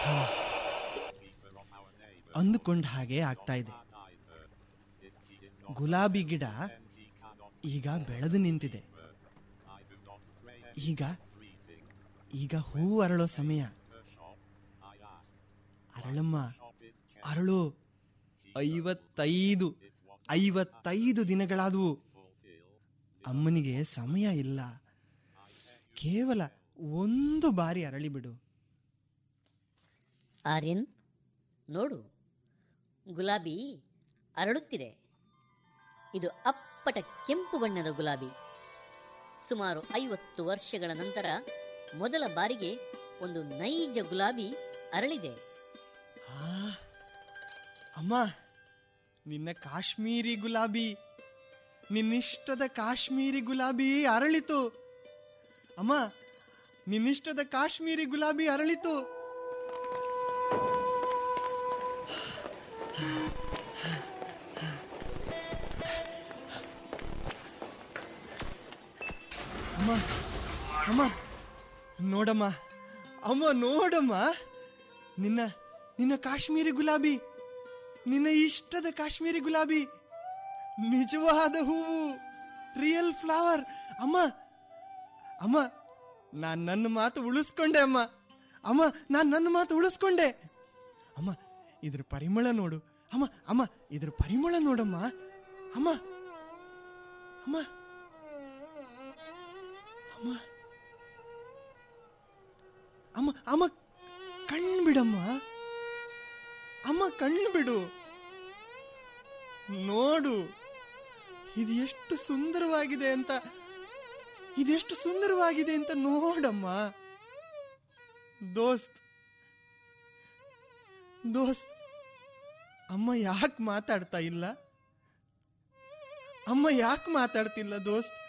ಅಂದುಕೊಂಡ ಹಾಗೆ ಆಗ್ತಾ ಇದೆ ಗುಲಾಬಿ ಗಿಡ ಈಗ ಬೆಳೆದು ನಿಂತಿದೆ ಈಗ ಈಗ ಹೂ ಅರಳೋ ಸಮಯ ಅರಳಮ್ಮ ಅರಳು ಐವತ್ತೈದು ಐವತ್ತೈದು ದಿನಗಳಾದವು ಅಮ್ಮನಿಗೆ ಸಮಯ ಇಲ್ಲ ಕೇವಲ ಒಂದು ಬಾರಿ ಅರಳಿ ಬಿಡು ಆರ್ಯನ್ ನೋಡು ಗುಲಾಬಿ ಅರಳುತ್ತಿದೆ ಇದು ಅಪ್ಪಟ ಕೆಂಪು ಬಣ್ಣದ ಗುಲಾಬಿ ಸುಮಾರು ಐವತ್ತು ವರ್ಷಗಳ ನಂತರ ಮೊದಲ ಬಾರಿಗೆ ಒಂದು ನೈಜ ಗುಲಾಬಿ ಅರಳಿದೆ ಆ, ಅಮ್ಮ ನಿನ್ನ ಕಾಶ್ಮೀರಿ ಗುಲಾಬಿ ನಿನ್ನಿಷ್ಟದ ಕಾಶ್ಮೀರಿ ಗುಲಾಬಿ ಅರಳಿತು ಅಮ್ಮ ನಿನ್ನಿಷ್ಟದ ಕಾಶ್ಮೀರಿ ಗುಲಾಬಿ ಅರಳಿತು ಅಮ್ಮ ಅಮ್ಮ ನೋಡಮ್ಮ ಅಮ್ಮ ನೋಡಮ್ಮ ನಿನ್ನ ನಿನ್ನ ಕಾಶ್ಮೀರಿ ಗುಲಾಬಿ ನಿನ್ನ ಇಷ್ಟದ ಕಾಶ್ಮೀರಿ ಗುಲಾಬಿ ನಿಜವಾದ ಹೂವು ರಿಯಲ್ ಫ್ಲವರ್ ಅಮ್ಮ ಅಮ್ಮ ನಾನ್ ನನ್ನ ಮಾತು ಉಳಿಸ್ಕೊಂಡೆ ಅಮ್ಮ ಅಮ್ಮ ನಾನ್ ನನ್ನ ಮಾತು ಉಳಿಸ್ಕೊಂಡೆ ಅಮ್ಮ ಇದ್ರ ಪರಿಮಳ ನೋಡು ಅಮ್ಮ ಅಮ್ಮ ಇದ್ರ ಪರಿಮಳ ನೋಡಮ್ಮ ಅಮ್ಮ ಅಮ್ಮ ಅಮ್ಮ ಅಮ್ಮ ಅಮ್ಮ ಕಣ್ಣು ಬಿಡಮ್ಮ ಅಮ್ಮ ಕಣ್ಣು ಬಿಡು ನೋಡು ಇದು ಎಷ್ಟು ಸುಂದರವಾಗಿದೆ ಅಂತ ಇದೆಷ್ಟು ಸುಂದರವಾಗಿದೆ ಅಂತ ನೋಡಮ್ಮ ದೋಸ್ತ್ ದೋಸ್ತ್ ಅಮ್ಮ ಯಾಕೆ ಮಾತಾಡ್ತಾ ಇಲ್ಲ ಅಮ್ಮ ಯಾಕೆ ಮಾತಾಡ್ತಿಲ್ಲ ದೋಸ್ತ್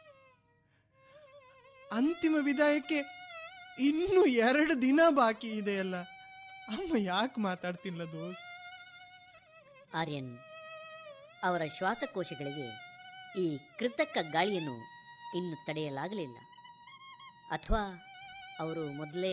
ಅಂತಿಮ ವಿದಾಯಕ್ಕೆ ಇನ್ನು ಎರಡು ದಿನ ಬಾಕಿ ಇದೆಯಲ್ಲ ಅಮ್ಮ ಯಾಕೆ ಮಾತಾಡ್ತಿಲ್ಲ ದೋಸ್ತ್ ಆರ್ಯನ್ ಅವರ ಶ್ವಾಸಕೋಶಗಳಿಗೆ ಈ ಕೃತಕ ಗಾಳಿಯನ್ನು ಇನ್ನು ತಡೆಯಲಾಗಲಿಲ್ಲ ಅಥವಾ ಅವರು ಮೊದಲೇ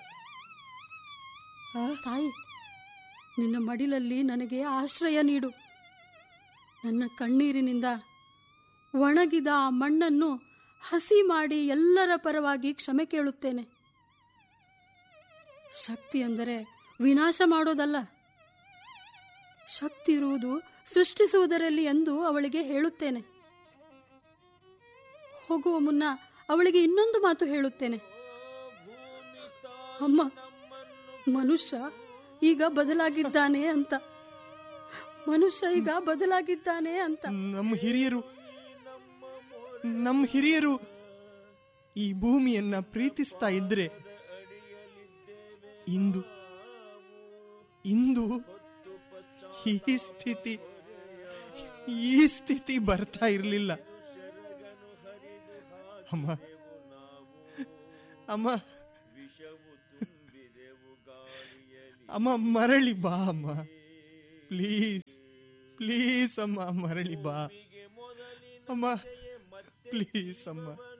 ಆ? ತಾಯಿ ನಿನ್ನ ಮಡಿಲಲ್ಲಿ ನನಗೆ ಆಶ್ರಯ ನೀಡು ನನ್ನ ಕಣ್ಣೀರಿನಿಂದ ಒಣಗಿದ ಆ ಮಣ್ಣನ್ನು ಹಸಿ ಮಾಡಿ ಎಲ್ಲರ ಪರವಾಗಿ ಕ್ಷಮೆ ಕೇಳುತ್ತೇನೆ ಶಕ್ತಿ ಅಂದರೆ ವಿನಾಶ ಮಾಡೋದಲ್ಲ ಶಕ್ತಿ ಇರುವುದು ಸೃಷ್ಟಿಸುವುದರಲ್ಲಿ ಎಂದು ಅವಳಿಗೆ ಹೇಳುತ್ತೇನೆ ಹೋಗುವ ಮುನ್ನ ಅವಳಿಗೆ ಇನ್ನೊಂದು ಮಾತು ಹೇಳುತ್ತೇನೆ ಅಮ್ಮ ಮನುಷ್ಯ ಈಗ ಬದಲಾಗಿದ್ದಾನೆ ಅಂತ ಮನುಷ್ಯ ಈಗ ಬದಲಾಗಿದ್ದಾನೆ ಅಂತ ನಮ್ಮ ಹಿರಿಯರು ನಮ್ಮ ಹಿರಿಯರು ಈ ಭೂಮಿಯನ್ನ ಪ್ರೀತಿಸ್ತಾ ಇದ್ರೆ ಇಂದು ಇಂದು ಈ ಸ್ಥಿತಿ ಈ ಸ್ಥಿತಿ ಬರ್ತಾ ಇರಲಿಲ್ಲ ಅಮ್ಮ ಅಮ್ಮ ಅಮ್ಮ ಮರಳಿ ಬಾ ಅಮ್ಮ ಪ್ಲೀಸ್ ಪ್ಲೀಸ್ ಅಮ್ಮ ಮರಳಿ ಬಾ ಅಮ್ಮ ಪ್ಲೀಸ್ ಅಮ್ಮ